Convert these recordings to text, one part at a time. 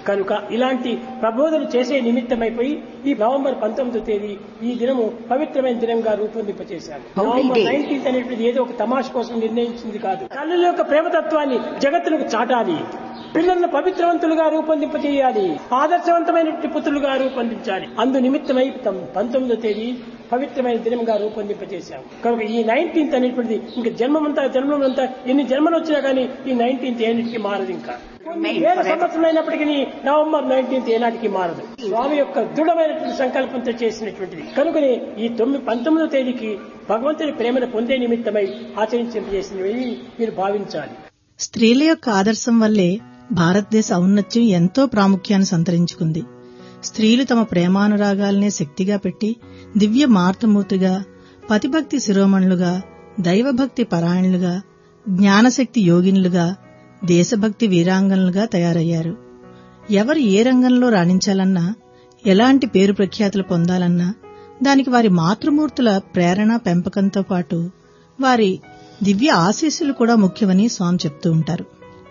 కనుక ఇలాంటి ప్రబోధన చేసే నిమిత్తమైపోయి ఈ నవంబర్ పంతొమ్మిదో తేదీ ఈ దినము పవిత్రమైన దినంగా రూపొందింపచేశారు Holy నవంబర్ day. నైన్టీన్త్ అనేటువంటిది ఏదో ఒక తమాష కోసం నిర్ణయించింది కాదు తల్లుల యొక్క ప్రేమతత్వాన్ని జగత్తులకు చాటాలి పిల్లలను పవిత్రవంతులుగా రూపొందింపచేయాలి ఆదర్శవంతమైనటువంటి పుత్రులుగా రూపొందించాలి అందు నిమిత్తమై తమ్ పంతొమ్మిదో తేదీ పవిత్రమైన దినంగా రూపొందింపచేశాం కనుక ఈ నైన్టీన్త్ అనేటువంటిది ఇంకా జన్మమంతా జన్మమంతా ఎన్ని జన్మలు వచ్చినా కానీ ఈ నైన్టీన్త్ ఏనాటికి మారదు ఇంకా కొన్ని Remain వేల forever. సంవత్సరాలు అయినప్పటికీ నవంబర్ నైన్టీన్త్ ఏనాటికి మారదు స్వామి యొక్క దృఢమైనటువంటి సంకల్పంతో చేసినటువంటిది కనుకనే ఈ తొమ్మిది పంతొమ్మిదో తేదీకి భగవంతుని ప్రేమను పొందే నిమిత్తమై ఆచరించేసినవి మీరు భావించాలి స్త్రీల యొక్క ఆదర్శం వల్లే భారతదేశ ఔన్నత్యం ఎంతో ప్రాముఖ్యాన్ని సంతరించుకుంది స్త్రీలు తమ ప్రేమానురాగాల్నే శక్తిగా పెట్టి దివ్య మార్తమూర్తిగా పతిభక్తి శిరోమణులుగా దైవభక్తి పరాయణులుగా జ్ఞానశక్తి యోగినులుగా దేశభక్తి వీరాంగనులుగా తయారయ్యారు ఎవరు ఏ రంగంలో రాణించాలన్నా ఎలాంటి పేరు ప్రఖ్యాతులు పొందాలన్నా దానికి వారి మాతృమూర్తుల ప్రేరణ పెంపకంతో పాటు వారి దివ్య ఆశీస్సులు కూడా ముఖ్యమని స్వామి చెప్తూ ఉంటారు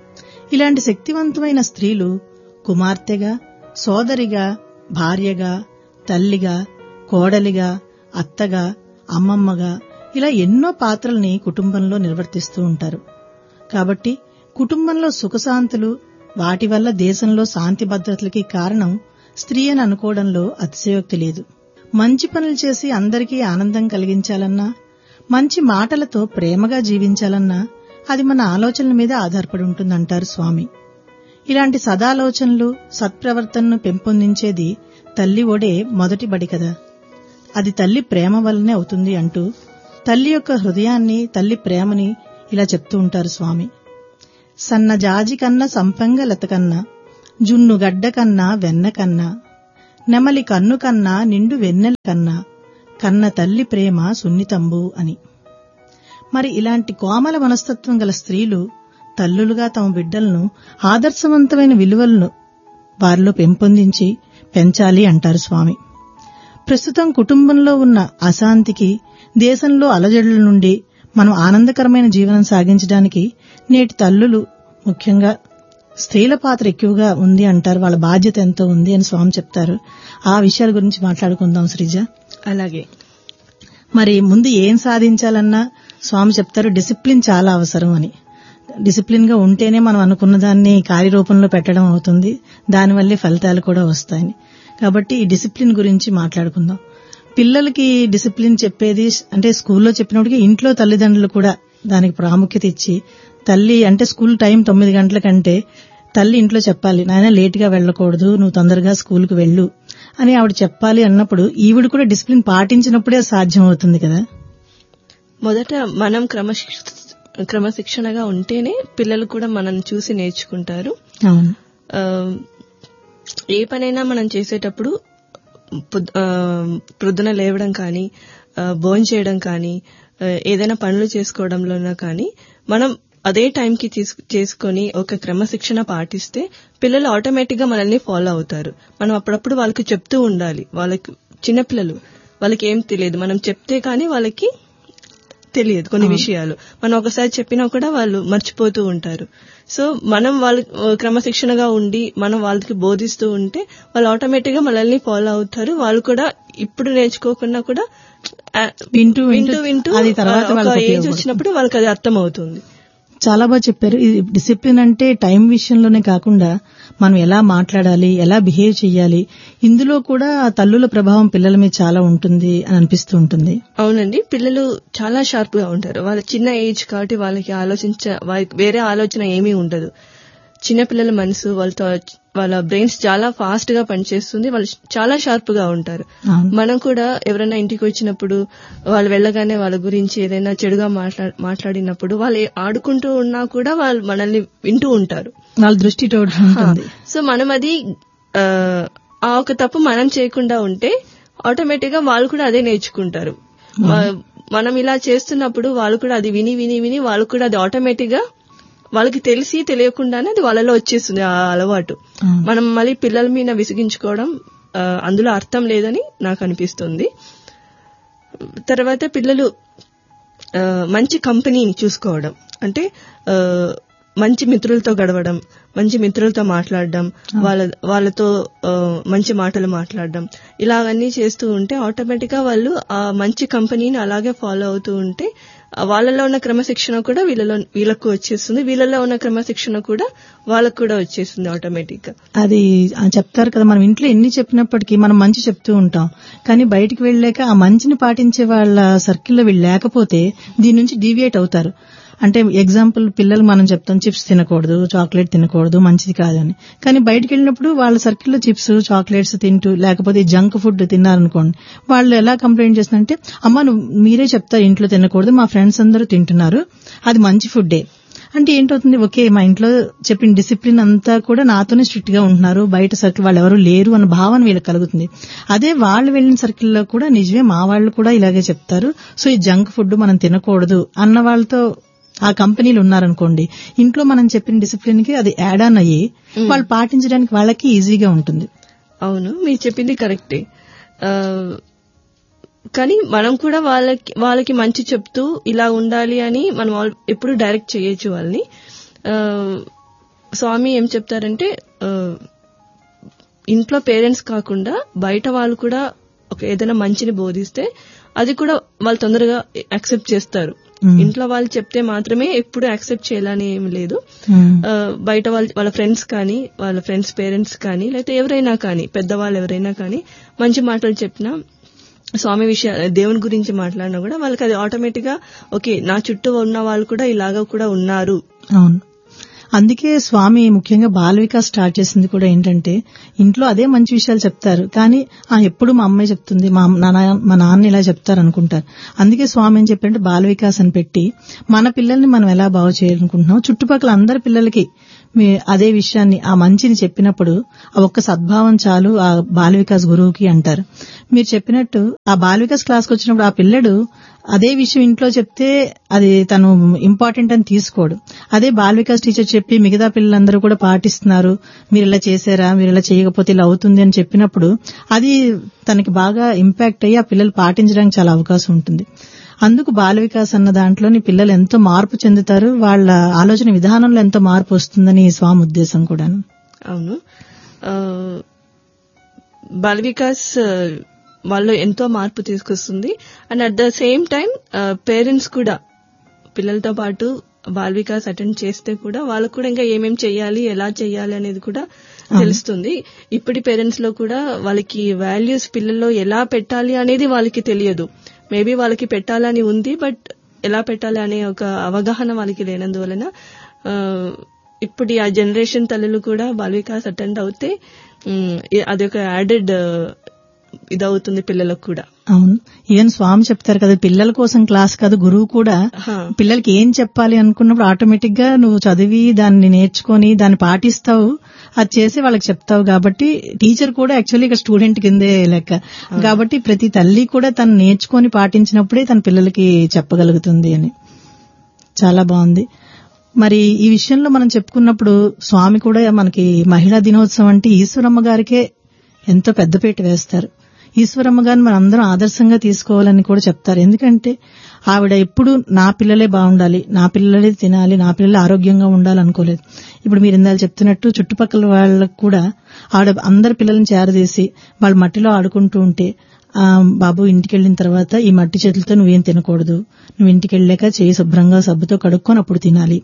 ఇలాంటి శక్తివంతమైన స్త్రీలు కుమార్తెగా సోదరిగా భార్యగా తల్లిగా కోడలిగా అత్తగా అమ్మమ్మగా ఇలా ఎన్నో పాత్రల్ని కుటుంబంలో నిర్వర్తిస్తూ ఉంటారు కాబట్టి కుటుంబంలో సుఖశాంతులు వాటి వల్ల దేశంలో శాంతి భద్రతలకి కారణం స్త్రీ అని అనుకోవడంలో అతిశయోక్తి లేదు మంచి పనులు చేసి అందరికీ ఆనందం కలిగించాలన్నా మంచి మాటలతో ప్రేమగా జీవించాలన్నా అది మన ఆలోచనల మీద ఆధారపడి ఉంటుందంటారు స్వామి ఇలాంటి సదాలోచనలు సత్ప్రవర్తనను పెంపొందించేది తల్లి ఒడే మొదటి బడి కదా అది తల్లి ప్రేమ వల్లనే అవుతుంది అంటూ తల్లి యొక్క హృదయాన్ని తల్లి ప్రేమని ఇలా చెప్తూ ఉంటారు స్వామి సన్న జాజి కన్నా సంపంగ లత కన్నా జున్ను గడ్డ కన్నా వెన్న కన్నా నెమలి కన్ను కన్నా నిండు వెన్నెల కన్నా కన్న తల్లి ప్రేమ సున్నితంబు అని మరి ఇలాంటి కోమల మనస్తత్వం గల స్త్రీలు తల్లులుగా తమ బిడ్డలను ఆదర్శవంతమైన విలువలను వారిలో పెంపొందించి పెంచాలి అంటారు స్వామి ప్రస్తుతం కుటుంబంలో ఉన్న అశాంతికి దేశంలో అలజడుల నుండి మనం ఆనందకరమైన జీవనం సాగించడానికి నేటి తల్లులు ముఖ్యంగా స్త్రీల పాత్ర ఎక్కువగా ఉంది అంటారు వాళ్ళ బాధ్యత ఎంతో ఉంది అని స్వామి చెప్తారు ఆ విషయాల గురించి మాట్లాడుకుందాం శ్రీజ అలాగే మరి ముందు ఏం సాధించాలన్నా స్వామి చెప్తారు డిసిప్లిన్ చాలా అవసరం అని డిసిప్లిన్ గా ఉంటేనే మనం అనుకున్న దాన్ని కార్యరూపంలో పెట్టడం అవుతుంది దానివల్లే ఫలితాలు కూడా వస్తాయని కాబట్టి ఈ డిసిప్లిన్ గురించి మాట్లాడుకుందాం పిల్లలకి డిసిప్లిన్ చెప్పేది అంటే స్కూల్లో చెప్పినప్పటికీ ఇంట్లో తల్లిదండ్రులు కూడా దానికి ప్రాముఖ్యత ఇచ్చి తల్లి అంటే స్కూల్ టైం తొమ్మిది గంటల కంటే తల్లి ఇంట్లో చెప్పాలి నాయన లేట్ గా వెళ్ళకూడదు నువ్వు తొందరగా స్కూల్కి వెళ్ళు అని ఆవిడ చెప్పాలి అన్నప్పుడు ఈవిడ కూడా డిసిప్లిన్ పాటించినప్పుడే సాధ్యం అవుతుంది కదా మొదట మనం క్రమశిక్ష క్రమశిక్షణగా ఉంటేనే పిల్లలు కూడా మనం చూసి నేర్చుకుంటారు అవును ఆ, ఏ పనైనా మనం చేసేటప్పుడు పొద్- ఆ, ప్రొద్దున లేవడం కానీ భోజనం చేయడం కానీ ఆ, ఏదైనా పనులు చేసుకోవడంలోనా కానీ మనం అదే టైంకి తీసు చేసుకొని ఒక క్రమశిక్షణ పాటిస్తే పిల్లలు ఆటోమేటిక్ గా మనల్ని ఫాలో అవుతారు మనం అప్పుడప్పుడు వాళ్ళకి చెప్తూ ఉండాలి వాళ్ళకి చిన్నపిల్లలు వాళ్ళకి ఏం తెలియదు మనం చెప్తే కానీ వాళ్ళకి తెలియదు కొన్ని విషయాలు మనం ఒకసారి చెప్పినా కూడా వాళ్ళు మర్చిపోతూ ఉంటారు సో మనం వాళ్ళ క్రమశిక్షణగా ఉండి మనం వాళ్ళకి బోధిస్తూ ఉంటే వాళ్ళు ఆటోమేటిక్ గా మనల్ని ఫాలో అవుతారు వాళ్ళు కూడా ఇప్పుడు నేర్చుకోకుండా కూడా ఆ, వింటూ వింటూ వింటూ అది తర్వాత ఒక వాళ్ళకి ఏజ్ ఉపయోగపడుతుంది. వచ్చినప్పుడు వాళ్ళకి అది అర్థం అవుతుంది చాలా బాగా చెప్పారు ఇది డిసిప్లిన్ అంటే టైం విషయంలోనే కాకుండా మనం ఎలా మాట్లాడాలి ఎలా బిహేవ్ చేయాలి ఇందులో కూడా తల్లుల ప్రభావం పిల్లల మీద చాలా ఉంటుంది అని అనిపిస్తూ ఉంటుంది అవునండి పిల్లలు చాలా షార్ప్ గా ఉంటారు వాళ్ళ చిన్న ఏజ్ కాబట్టి వాళ్ళకి ఆలోచించ వాళ్ళకి వేరే ఆలోచన ఏమీ ఉండదు చిన్న పిల్లల మనసు వాళ్ళతో వాళ్ళ బ్రెయిన్స్ చాలా ఫాస్ట్ గా పనిచేస్తుంది వాళ్ళు చాలా షార్ప్ గా ఉంటారు అవును. మనం కూడా ఎవరైనా ఇంటికి వచ్చినప్పుడు వాళ్ళు వెళ్ళగానే వాళ్ళ గురించి ఏదైనా చెడుగా మాట్లా మాట్లాడినప్పుడు వాళ్ళు ఏ- ఆడుకుంటూ ఉన్నా కూడా వాళ్ళు మనల్ని వింటూ ఉంటారు వాళ్ళ దృష్టి తోటి ఉంటుంది సో మనం అది ఆ, ఆ ఒక తప్పు మనం చేయకుండా ఉంటే ఆటోమేటిక్ గా వాళ్ళు కూడా అదే నేర్చుకుంటారు మ- మనం ఇలా చేస్తున్నప్పుడు వాళ్ళు కూడా అది విని విని విని వాళ్ళు కూడా అది ఆటోమేటిక్ గా వాళ్ళకి తెలిసి తెలియకుండానే అది వాళ్ళలో వచ్చేస్తుంది ఆ అలవాటు అవును. మనం మళ్ళీ పిల్లల మీద విసిగించుకోవడం ఆ, అందులో అర్థం లేదని నాకు అనిపిస్తుంది తర్వాత పిల్లలు ఆ, మంచి కంపెనీని చూసుకోవడం అంటే ఆ, మంచి మిత్రులతో గడవడం మంచి మిత్రులతో మాట్లాడడం వాళ్ళ వాళ్ళతో ఆ, మంచి మాటలు మాట్లాడడం ఇలాగన్నీ చేస్తూ ఉంటే ఆటోమేటిక్ గా వాళ్ళు ఆ మంచి కంపెనీని అలాగే ఫాలో అవుతూ ఉంటే ఆ వాళ్ళలో ఉన్న క్రమశిక్షణ కూడా వీళ్ళలో వీళ్ళకు వచ్చేస్తుంది వీళ్ళలో ఉన్న క్రమశిక్షణ కూడా వాళ్ళకు కూడా వచ్చేస్తుంది ఆటోమేటిక్ గా అది ఆ చెప్తారు కదా మనం ఇంట్లో ఎన్ని చెప్పినప్పటికీ మనం మంచి చెప్తూ ఉంటాం కానీ బయటికి వెళ్ళాక ఆ మంచిని పాటించే వాళ్ళ సర్కిల్లో వీళ్ళు లేకపోతే దీని నుంచి డీవియేట్ అవుతారు అంటే ఎగ్జాంపుల్ పిల్లలు మనం చెప్తాం చిప్స్ తినకూడదు చాక్లెట్ తినకూడదు మంచిది కాదు అని కానీ బయటికి వెళ్ళినప్పుడు వాళ్ళ సర్కిల్లో చిప్స్ చాక్లెట్స్ తింటూ లేకపోతే జంక్ ఫుడ్ తిన్నారనుకోండి వాళ్ళు ఎలా కంప్లైంట్ చేస్తున్నారంటే అమ్మ నువ్వు మీరే చెప్తారు ఇంట్లో తినకూడదు మా ఫ్రెండ్స్ అందరూ తింటున్నారు అది మంచి ఫుడ్డే అంటే ఏంటవుతుంది ఓకే మా ఇంట్లో చెప్పిన డిసిప్లిన్ అంతా కూడా నాతోనే స్ట్రిక్ట్ గా ఉంటున్నారు బయట సర్కిల్ వాళ్ళు ఎవరు లేరు అన్న భావన వీళ్ళకి కలుగుతుంది అదే వాళ్ళు వెళ్ళిన సర్కిల్లో కూడా నిజమే మా వాళ్ళు కూడా ఇలాగే చెప్తారు సో ఈ జంక్ ఫుడ్ మనం తినకూడదు అన్న వాళ్ళతో ఆ కంపెనీలు ఉన్నారనుకోండి ఇంట్లో మనం చెప్పిన డిసిప్లిన్ కి అది యాడ్ ఆన్ అయ్యి వాళ్ళు పాటించడానికి వాళ్ళకి ఈజీగా ఉంటుంది అవును మీరు చెప్పింది కరెక్టే ఆ, కానీ మనం కూడా వాళ్ళకి వాళ్ళకి మంచి చెప్తూ ఇలా ఉండాలి అని మనం ఆల్- ఎప్పుడు డైరెక్ట్ చేయొచ్చు వాళ్ళని ఆ, స్వామి ఏం చెప్తారంటే ఆ, ఇంట్లో పేరెంట్స్ కాకుండా బయట వాళ్ళు కూడా ఒక ఏదైనా మంచిని బోధిస్తే అది కూడా వాళ్ళు తొందరగా యాక్సెప్ట్ చేస్తారు Hmm. ఇంట్లో వాళ్ళు చెప్తే మాత్రమే ఎప్పుడు యాక్సెప్ట్ చేయాలని ఏం లేదు ఉమ్. ఆ, బయట వాళ్ళ వాళ్ళ ఫ్రెండ్స్ కానీ వాళ్ళ ఫ్రెండ్స్ పేరెంట్స్ కానీ లేకపోతే ఎవరైనా కానీ పెద్దవాళ్ళు ఎవరైనా కానీ మంచి మాటలు చెప్పినా స్వామి విషయ దేవుని గురించి మాట్లాడినా కూడా వాళ్ళకి అది ఆటోమేటిక్ గా ఓకే నా చుట్టూ ఉన్న వాళ్ళు కూడా ఇలాగా కూడా ఉన్నారు అవును అందుకే స్వామి ముఖ్యంగా బాల వికాస్ స్టార్ట్ చేసింది కూడా ఏంటంటే ఇంట్లో అదే మంచి విషయాలు చెప్తారు కానీ ఆ ఎప్పుడు మా అమ్మాయి చెప్తుంది మా నాన్న మా నాన్న ఇలా చెప్తారు అనుకుంటారు అందుకే స్వామి ఏం చెప్పారంటే బాల వికాస్ అని పెట్టి మన పిల్లల్ని మనం ఎలా బాగు చేయాలనుకుంటున్నాం చుట్టుపక్కల అందరి పిల్లలకి మీ అదే విషయాన్ని ఆ మంచిని చెప్పినప్పుడు ఆ ఒక్క సద్భావం చాలు ఆ బాల వికాస్ గురువుకి అంటారు మీరు చెప్పినట్టు ఆ బాల వికాస్ క్లాస్కి వచ్చినప్పుడు ఆ పిల్లడు అదే విషయం ఇంట్లో చెప్తే అది తను ఇంపార్టెంట్ అని తీసుకోడు అదే బాల వికాస్ టీచర్ చెప్పి మిగతా పిల్లలందరూ కూడా పాటిస్తున్నారు మీరు ఇలా చేశారా మీరు ఇలా చేయకపోతే ఇలా అవుతుంది అని చెప్పినప్పుడు అది తనకి బాగా ఇంపాక్ట్ అయ్యి ఆ పిల్లలు పాటించడానికి చాలా అవకాశం ఉంటుంది అందుకు బాల వికాస్ అన్న దాంట్లోని పిల్లలు ఎంతో మార్పు చెందుతారు వాళ్ళ ఆలోచన విధానంలో ఎంతో మార్పు వస్తుందని స్వామి ఉద్దేశం కూడా అవును ఆ, బాల వికాస్ ఆ, వాళ్ళు ఎంతో మార్పు తీసుకొస్తుంది and at the same time parents కూడా పిల్లలతో పాటు బాల వికాస్ అటెండ్ చేస్తే కూడా వాళ్ళకు కూడా ఇంకా ఏమేం చెయ్యాలి ఎలా చెయ్యాలి అనేది కూడా తెలుస్తుంది ఇప్పటి పేరెంట్స్ లో కూడా వాళ్ళకి వాల్యూస్ పిల్లల్లో ఎలా పెట్టాలి అనేది వాళ్ళకి తెలియదు మేబీ వాళ్ళకి పెట్టాలని ఉంది బట్ ఎలా పెట్టాలి అనే ఒక అవగాహన వాళ్ళకి లేనందువలన ఆ, ఇప్పుడు ఆ జనరేషన్ తల్లులు కూడా బాల వికాస్ అటెండ్ అవుతే ఉమ్, అదొక యాడెడ్ ఇదవుతుంది పిల్లలకు కూడా అవును ఈవెన్ స్వామి చెప్తారు కదా పిల్లల కోసం క్లాస్ కాదు గురువు కూడా హా. పిల్లలకి ఏం చెప్పాలి అనుకున్నప్పుడు ఆటోమేటిక్ గా నువ్వు చదివి దాన్ని నేర్చుకొని దాన్ని పాటిస్తావు అది చేసి వాళ్ళకి చెప్తావు కాబట్టి టీచర్ కూడా యాక్చువల్లీ ఇక స్టూడెంట్ కిందే లెక్క కాబట్టి ప్రతి తల్లి కూడా తను నేర్చుకొని పాటించినప్పుడే తన పిల్లలకి చెప్పగలుగుతుంది అని చాలా బాగుంది మరి ఈ విషయంలో మనం చెప్పుకున్నప్పుడు స్వామి కూడా మనకి మహిళా దినోత్సవం అంటే ఈశ్వరమ్మ గారికే ఎంతో పెద్దపీట వేస్తారు ఈశ్వరమ్మ గారిని మనం అందరం ఆదర్శంగా తీసుకోవాలని కూడా చెప్తారు ఎందుకంటే ఆవిడ ఎప్పుడు నా పిల్లలే బాగుండాలి నా పిల్లలే తినాలి నా పిల్లలే ఆరోగ్యంగా ఉండాలి అనుకోలేదు ఇప్పుడు మీరు ఇందాక చెప్తున్నట్టు చుట్టుపక్కల వాళ్ళకు కూడా ఆవిడ అందరి పిల్లల్ని చేరదీసి వాళ్ళు మట్టిలో ఆడుకుంటూ ఉంటే ఆ, బాబు ఇంటికి వెళ్ళిన తర్వాత ఈ మట్టి చేతులతో నువ్వేం తినకూడదు నువ్వు ఇంటికి వెళ్ళాక చేయి శుభ్రంగా సబ్బుతో కడుక్కొని అప్పుడు తినాలి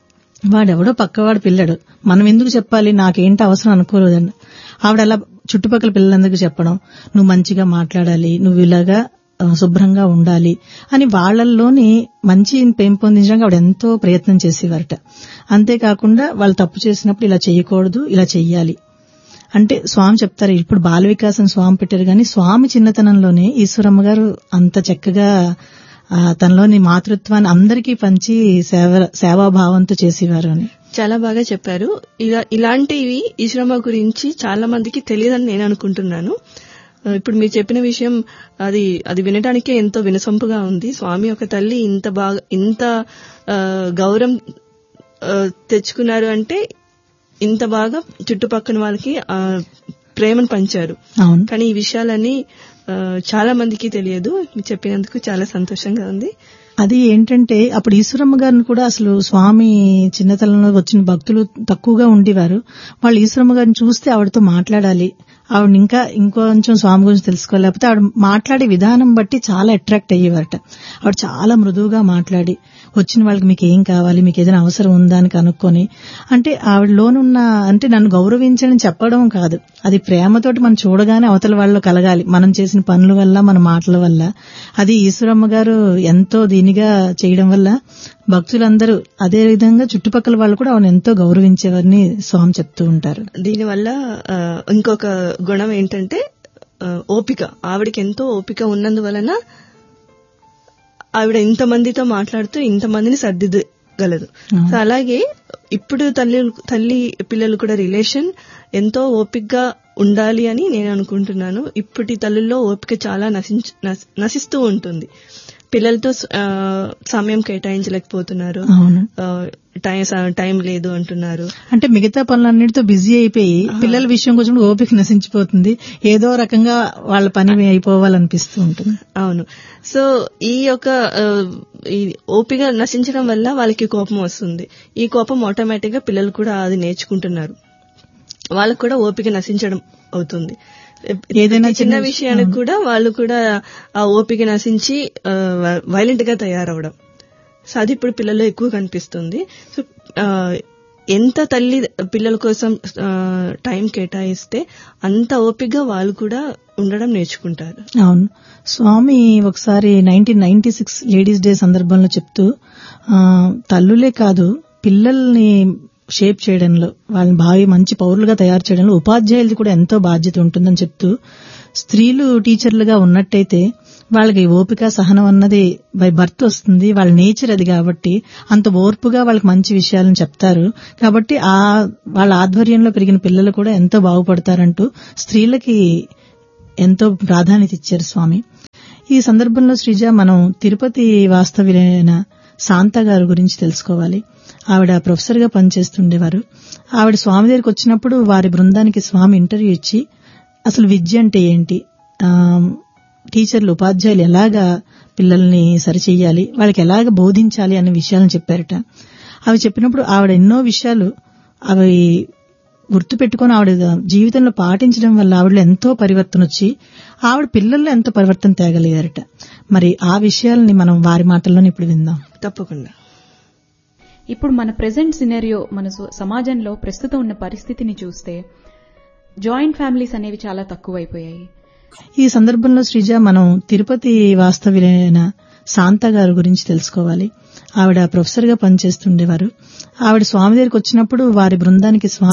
వాడెవడో పక్కవాడు పిల్లడు మనం ఎందుకు చెప్పాలి నాకేంటి అవసరం అనుకోలేదండి ఆవిడ అలా చుట్టుపక్కల పిల్లలందరికీ చెప్పడం నువ్వు మంచిగా మాట్లాడాలి నువ్వు ఇలాగా ఆ, శుభ్రంగా ఉండాలి అని వాళ్ళల్లోని మంచి పెంపొందించడానికి ఆవిడ ఎంతో ప్రయత్నం చేసేవారట అంతేకాకుండా వాళ్ళు తప్పు చేసినప్పుడు ఇలా చేయకూడదు ఇలా చెయ్యాలి అంటే స్వామి చెప్తారు ఇప్పుడు బాల వికాసం స్వామి పెట్టారు కానీ స్వామి చిన్నతనంలోనే ఈశ్వరమ్మ గారు అంత చక్కగా ఆ, తనలోని మాతృత్వాన్ని అందరికీ పంచి సేవ సేవాభావంతో చేసేవారు అని చాలా బాగా చెప్పారు ఇలా ఇలాంటివి ఈశ్వరమ్మ గురించి చాలా మందికి తెలియదని నేను అనుకుంటున్నాను ఆ, ఇప్పుడు మీరు చెప్పిన విషయం అది అది వినడానికే ఎంతో వినసొంపుగా ఉంది స్వామి ఒక తల్లి ఇంత బాగా ఇంత ఆ, గౌరవం ఆ, తెచ్చుకున్నారు అంటే ఇంత బాగా చుట్టుపక్కల వాళ్ళకి ఆ, ప్రేమను పంచారు అవును కానీ ఈ విషయాలన్నీ ఆ, చాలా మందికి తెలియదు మీరు చెప్పినందుకు చాలా సంతోషంగా ఉంది అది ఏంటంటే అప్పుడు ఈశ్వరమ్మ గారిని కూడా అసలు స్వామి చిన్నతనంలో వచ్చిన భక్తులు తక్కువగా ఉండేవారు వాళ్ళు ఈశ్వరమ్మ గారిని చూస్తే ఆవిడతో మాట్లాడాలి ఆవిడ ఇంకా ఇంకొంచెం స్వామి గురించి తెలుసుకోవాలి లేకపోతే ఆవిడ మాట్లాడే విధానం బట్టి చాలా అట్రాక్ట్ అయ్యేవారట ఆవిడ చాలా మృదువుగా మాట్లాడి వచ్చిన వాళ్ళకి మీకు ఏం కావాలి మీకు ఏదైనా అవసరం ఉందా అని కనుక్కొని అంటే ఆవిడలోనున్న అంటే నన్ను గౌరవించని చెప్పడం కాదు అది ప్రేమతోటి మనం చూడగానే అవతల వాళ్ళు కలగాలి మనం చేసిన పనుల వల్ల మన మాటల వల్ల అది ఈశ్వరమ్మ గారు ఎంతో దీనిగా చేయడం వల్ల భక్తులందరూ అదే విధంగా చుట్టుపక్కల వాళ్ళు కూడా ఆవిడ ఎంతో గౌరవించేవారని స్వామి చెప్తూ ఉంటారు దీనివల్ల ఆ, ఇంకొక గుణం ఏంటంటే ఆ, ఓపిక ఆవిడకి ఎంతో ఓపిక ఉన్నందువలన ఆవిడ ఇంతమందితో మాట్లాడుతూ ఇంతమందిని సర్దిద్దగలదు సో అలాగే ఇప్పుడు తల్లి తల్లి పిల్లలు కూడా రిలేషన్ ఎంతో ఓపికగా ఉండాలి అని నేను అనుకుంటున్నాను ఇప్పటి తల్లుల్లో ఓపిక చాలా నశించ నశ- నశిస్తూ ఉంటుంది పిల్లలతో ఆ, సమయం కేటాయించలేకపోతున్నారు అవును ఆ, టైం టైం లేదు అంటున్నారు అంటే మిగతా పనులన్నిటితో బిజీ అయిపోయి పిల్లల విషయం కొంచెం ఓపిక నశించిపోతుంది ఏదో రకంగా వాళ్ళ పని అయిపోవాలనిపిస్తూ ఉంటుంది అవును సో ఈ యొక్క ఆ, ఈ ఓపిక నశించడం వల్ల వాళ్ళకి కోపం వస్తుంది ఈ కోపం ఆటోమేటిక్ గా పిల్లలు కూడా అది నేర్చుకుంటున్నారు వాళ్ళకు కూడా ఓపిక నశించడం అవుతుంది ఏదైనా ప్రతి చిన్న విషయానికి కూడా వాళ్ళు కూడా ఆ ఓపిక నశించి వైలెంట్ గా తయారవడం సో అది ఇప్పుడు పిల్లల్లో ఎక్కువ కనిపిస్తుంది సో ఆ, ఎంత తల్లి పిల్లల కోసం ఆ, టైం కేటాయిస్తే అంత ఓపికగా వాళ్ళు కూడా ఉండడం నేర్చుకుంటారు అవును స్వామి ఒకసారి nineteen ninety six ladies day సందర్భంలో చెప్తూ ఆ, తల్లులే కాదు పిల్లల్ని షేప్ చేయడంలో వాళ్ళని బాగా మంచి పౌరులుగా తయారు చేయడంలో ఉపాధ్యాయులది కూడా ఎంతో బాధ్యత ఉంటుందని చెప్తూ స్త్రీలు టీచర్లుగా ఉన్నట్టయితే వాళ్ళకి ఓపిక సహనం అన్నది బై బర్త్ వస్తుంది వాళ్ళ నేచర్ అది కాబట్టి అంత ఓర్పుగా వాళ్ళకి మంచి విషయాలను చెప్తారు కాబట్టి ఆ వాళ్ళ ఆధ్వర్యంలో పెరిగిన పిల్లలు కూడా ఎంతో బాగుపడతారంటూ స్త్రీలకి ఎంతో ప్రాధాన్యత ఇచ్చారు స్వామి ఈ సందర్భంలో శ్రీజ మనం తిరుపతి వాస్తవ్యులైన శాంత గారి గురించి తెలుసుకోవాలి ఆవిడ ప్రొఫెసర్ గా పనిచేస్తుండేవారు ఆవిడ స్వామి దగ్గరికి వచ్చినప్పుడు వారి బృందానికి స్వామి ఇంటర్వ్యూ ఇచ్చి అసలు విద్య అంటే ఏంటి ఆ, టీచర్లు ఉపాధ్యాయులు ఎలాగా పిల్లల్ని సరిచెయ్యాలి వాళ్ళకి ఎలాగ బోధించాలి అనే విషయాలను చెప్పారట అవి చెప్పినప్పుడు ఆవిడ ఎన్నో విషయాలు అవి గుర్తు పెట్టుకుని ఆవిడ జీవితంలో పాటించడం వల్ల ఆవిడలో ఎంతో పరివర్తన వచ్చి ఆవిడ పిల్లల్లో ఎంతో పరివర్తన తేగలిగారట మరి ఆ విషయాల్ని మనం వారి మాటల్లోనే ఇప్పుడు విందాం తప్పకుండా ఇప్పుడు మన ప్రెసెంట్ సినరియో మన సో- సమాజంలో ప్రస్తుతం ఉన్న పరిస్థితిని చూస్తే జాయింట్ ఫ్యామిలీస్ అనేవి చాలా తక్కువైపోయాయి ఈ సందర్భంలో శ్రీజ మనం తిరుపతి వాస్తవ్యులైన శాంత గారి గురించి తెలుసుకోవాలి ఆవిడ ప్రొఫెసర్ గా పనిచేస్తుండేవారు ఆవిడ స్వామి దగ్గరికి వచ్చినప్పుడు వారి బృందానికి స్వామి